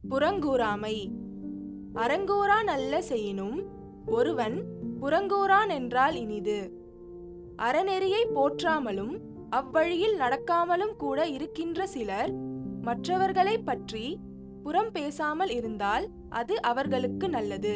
புறங்கூறாமை அரங்கூறா நல்ல செய்யினும் ஒருவன் புறங்கூறான் என்றால் இனிது அறநெறியை போற்றாமலும் அவ்வழியில் நடக்காமலும் கூட இருக்கின்ற சிலர் மற்றவர்களைப் பற்றி புறம் பேசாமல் இருந்தால் அது அவர்களுக்கு நல்லது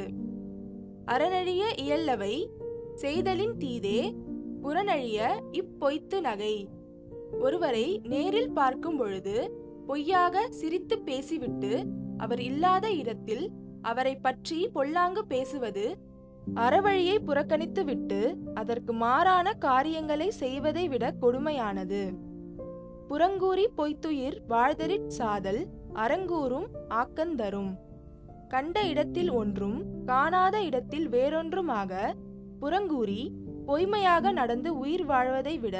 அறநழிய இயல்லவை செய்தலின் தீதே புறநழிய இப்பொய்த்து நகை ஒருவரை நேரில் பார்க்கும் பொழுது பொய்யாக சிரித்து பேசிவிட்டு அவர் இல்லாத இடத்தில் அவரை பற்றி பொல்லாங்கு பேசுவது அறவழியை புறக்கணித்துவிட்டு அதற்கு மாறான காரியங்களை செய்வதை விட கொடுமையானது புறங்கூறி பொய்த்துயிர் வாழ்தரிற் சாதல் அரங்கூறும் ஆக்கந்தரும் கண்ட இடத்தில் ஒன்றும் காணாத இடத்தில் வேறொன்றுமாக புறங்கூறி பொய்மையாக நடந்து உயிர் வாழ்வதை விட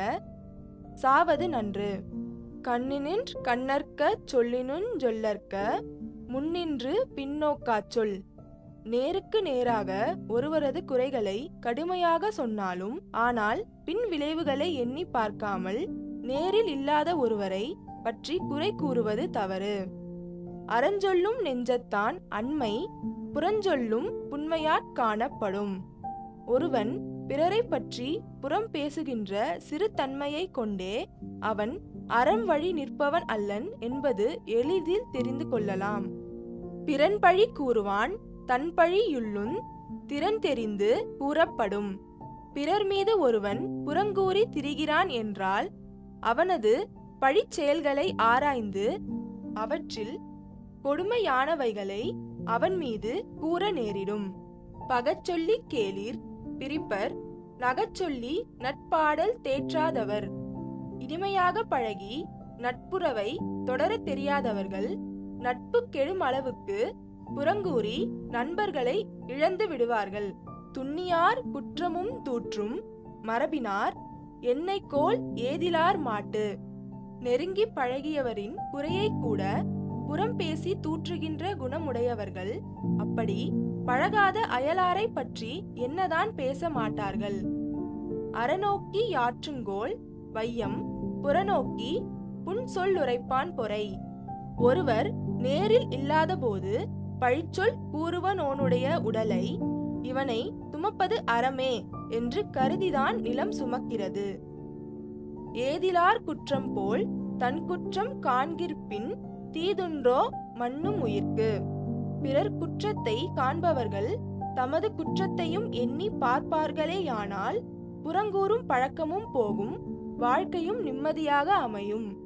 சாவது நன்று கண்ணினின்று கண்ணற்க சொல்லினுஞ் சொல்லற்க முன்னின்று பின்னோக்காச் சொல் நேருக்கு நேராக ஒருவரது குறைகளை கடுமையாக சொன்னாலும் ஆனால் பின் விளைவுகளை எண்ணி பார்க்காமல் நேரில் இல்லாத ஒருவரை பற்றி குறை கூறுவது தவறு அறஞ்சொல்லும் நெஞ்சத்தான் அண்மை புறஞ்சொல்லும் புண்மையாற் காணப்படும் ஒருவன் பிறரை பற்றி புறம் பேசுகின்ற சிறு தன்மையை கொண்டே அவன் அறம் வழி நிற்பவன் அல்லன் என்பது எளிதில் தெரிந்து கொள்ளலாம் பிறன் பழி கூறுவான் தன் பழியுள்ளும் திறன் தெரிந்து கூறப்படும் பிறர் மீது ஒருவன் புறங்கூறி திரிகிறான் என்றால் அவனது பழிச் செயல்களை ஆராய்ந்து அவற்றில் கொடுமையானவைகளை அவன் மீது கூற நேரிடும் பகச்சொல்லி கேளீர் பிரிப்பர் நகச்சொல்லி நட்பாடல் தேற்றாதவர் இனிமையாக பழகி நட்புறவை தொடரத் தெரியாதவர்கள் நட்பு கெடும் அளவுக்கு புறங்கூறி நண்பர்களை இழந்து விடுவார்கள் துண்ணியார் குற்றமும் தூற்றும் மரபினார் எண்ணெய்க்கோல் ஏதிலார் மாட்டு நெருங்கி பழகியவரின் குறையை கூட புறம் பேசி தூற்றுகின்ற குணமுடையவர்கள் அப்படி பழகாத அயலாரை பற்றி என்னதான் பேச மாட்டார்கள் அறநோக்கி யாற்றுங்கோல் வையம் புறநோக்கி புன் சொல் உரைப்பான் பொறை ஒருவர் நேரில் இல்லாதபோது பழிச்சொல் கூறுவனோனுடைய உடலை இவனை சுமப்பது அறமே என்று கருதிதான் நிலம் சுமக்கிறது ஏதிலார் குற்றம் போல் தன் குற்றம் காண்கிற்பின் தீதுன்றோ மண்ணும் உயிர்க்கு பிறர் குற்றத்தை காண்பவர்கள் தமது குற்றத்தையும் எண்ணி பார்ப்பார்களேயானால் புறங்கூறும் பழக்கமும் போகும் வாழ்க்கையும் நிம்மதியாக அமையும்